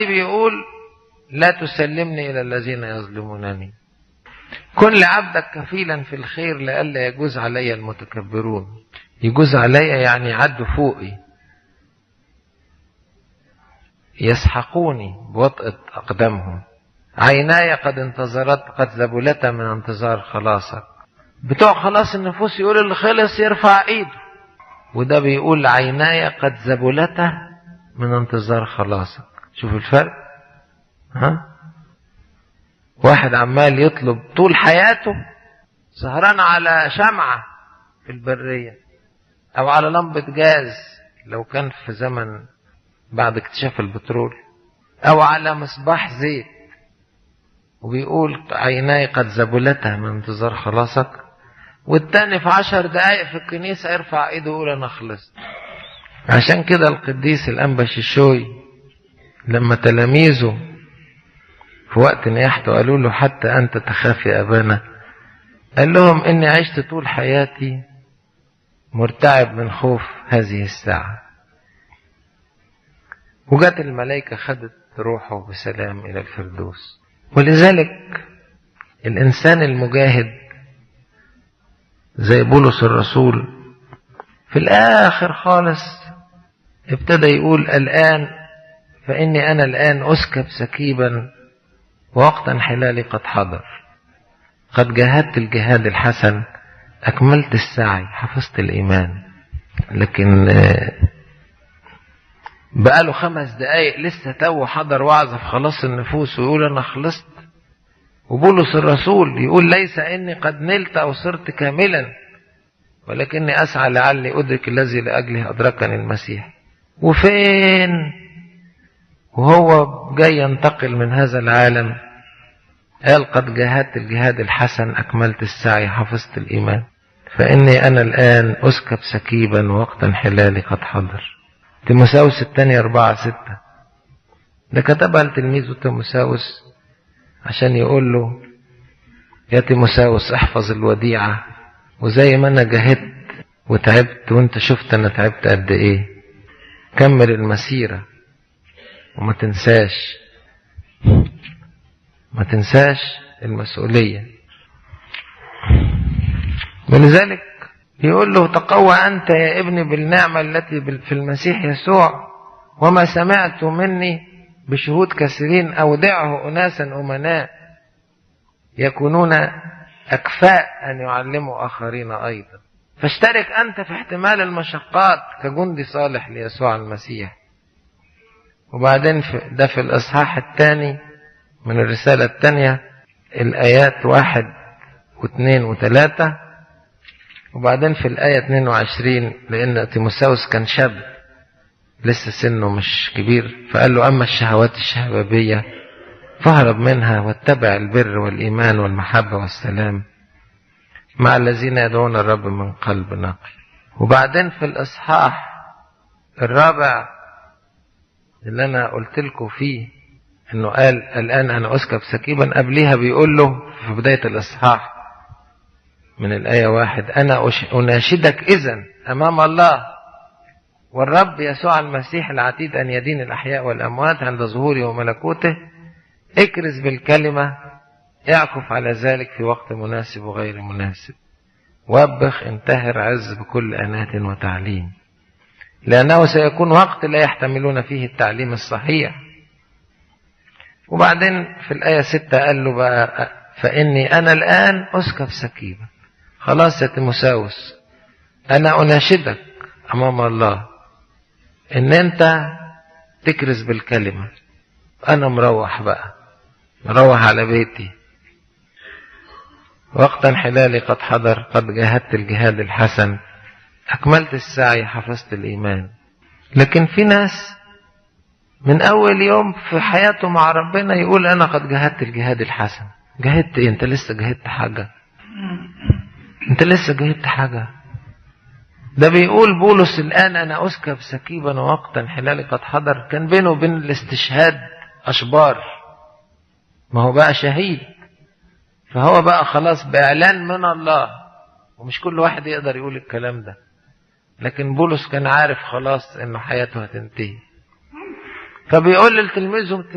بيقول لا تسلمني إلى الذين يظلمونني كن لعبدك كفيلا في الخير لئلا يجوز علي المتكبرون يجوز علي يعني يعدوا فوقي يسحقوني بوطأة أقدامهم عيناي قد انتظرت قد ذبلتا من انتظار خلاصك بتوع خلاص النفوس يقول اللي خلص يرفع ايده وده بيقول عيناي قد ذبلتا من انتظار خلاصك شوف الفرق ها واحد عمال يطلب طول حياته سهران على شمعة في البرية أو على لمبة جاز لو كان في زمن بعد اكتشاف البترول أو على مصباح زيت وبيقول عيناي قد ذبلتها من انتظار خلاصك والتاني في عشر دقايق في الكنيسة يرفع ايده يقول أنا خلصت عشان كده القديس الأنبش الشوي لما تلاميذه في وقت نياحته قالوا له حتى أنت تخاف يا أبانا قال لهم إني عشت طول حياتي مرتعب من خوف هذه الساعة وجت الملائكة خدت روحه بسلام إلى الفردوس ولذلك الإنسان المجاهد زي بولس الرسول في الآخر خالص ابتدى يقول الآن فإني أنا الآن أسكب سكيبا ووقت انحلالي قد حضر قد جاهدت الجهاد الحسن أكملت السعي حفظت الإيمان لكن بقاله خمس دقايق لسه تو حضر وعظة في خلاص النفوس ويقول أنا خلصت وبولس الرسول يقول ليس إني قد نلت أو صرت كاملا ولكني أسعى لعلي أدرك الذي لأجله أدركني المسيح وفين وهو جاي ينتقل من هذا العالم قال قد جاهدت الجهاد الحسن أكملت السعي حفظت الإيمان فإني أنا الآن أسكب سكيبا وقت انحلالي قد حضر تيموساوس الثانية أربعة ستة ده كتبها لتلميذه تيموساوس عشان يقول له يا تيموساوس احفظ الوديعة وزي ما أنا جاهدت وتعبت وانت شفت أنا تعبت قد إيه كمل المسيرة وما تنساش ما تنساش المسؤولية ولذلك يقول له تقوى أنت يا ابني بالنعمة التي في المسيح يسوع وما سمعت مني بشهود كثيرين أودعه أناسا أمناء يكونون أكفاء أن يعلموا آخرين أيضا فاشترك أنت في احتمال المشقات كجندي صالح ليسوع المسيح وبعدين في ده في الإصحاح الثاني من الرسالة الثانية الآيات واحد واثنين وثلاثة وبعدين في الآية 22 لأن تيموساوس كان شاب لسه سنه مش كبير فقال له أما الشهوات الشبابية فاهرب منها واتبع البر والإيمان والمحبة والسلام مع الذين يدعون الرب من قلب نقي وبعدين في الإصحاح الرابع اللي أنا قلت لكم فيه إنه قال الآن أنا أسكب سكيبا قبليها بيقول له في بداية الإصحاح من الآية واحد أنا أناشدك إذا أمام الله والرب يسوع المسيح العتيد أن يدين الأحياء والأموات عند ظهوره وملكوته اكرز بالكلمة اعكف على ذلك في وقت مناسب وغير مناسب وبخ انتهر عز بكل أنات وتعليم لأنه سيكون وقت لا يحتملون فيه التعليم الصحيح وبعدين في الآية ستة قال له بقى فإني أنا الآن أسكب سكيبا خلاص يا تيموساوس أنا أناشدك أمام الله إن أنت تكرز بالكلمة أنا مروح بقى مروح على بيتي وقت انحلالي قد حضر قد جاهدت الجهاد الحسن أكملت السعي حفظت الإيمان لكن في ناس من أول يوم في حياته مع ربنا يقول أنا قد جاهدت الجهاد الحسن جاهدت إيه أنت لسه جاهدت حاجة أنت لسه جاهدت حاجة ده بيقول بولس الآن أنا أسكب سكيبا وقتا حلالي قد حضر كان بينه وبين الاستشهاد أشبار ما هو بقى شهيد فهو بقى خلاص بإعلان من الله ومش كل واحد يقدر يقول الكلام ده لكن بولس كان عارف خلاص انه حياته هتنتهي فبيقول لتلميذه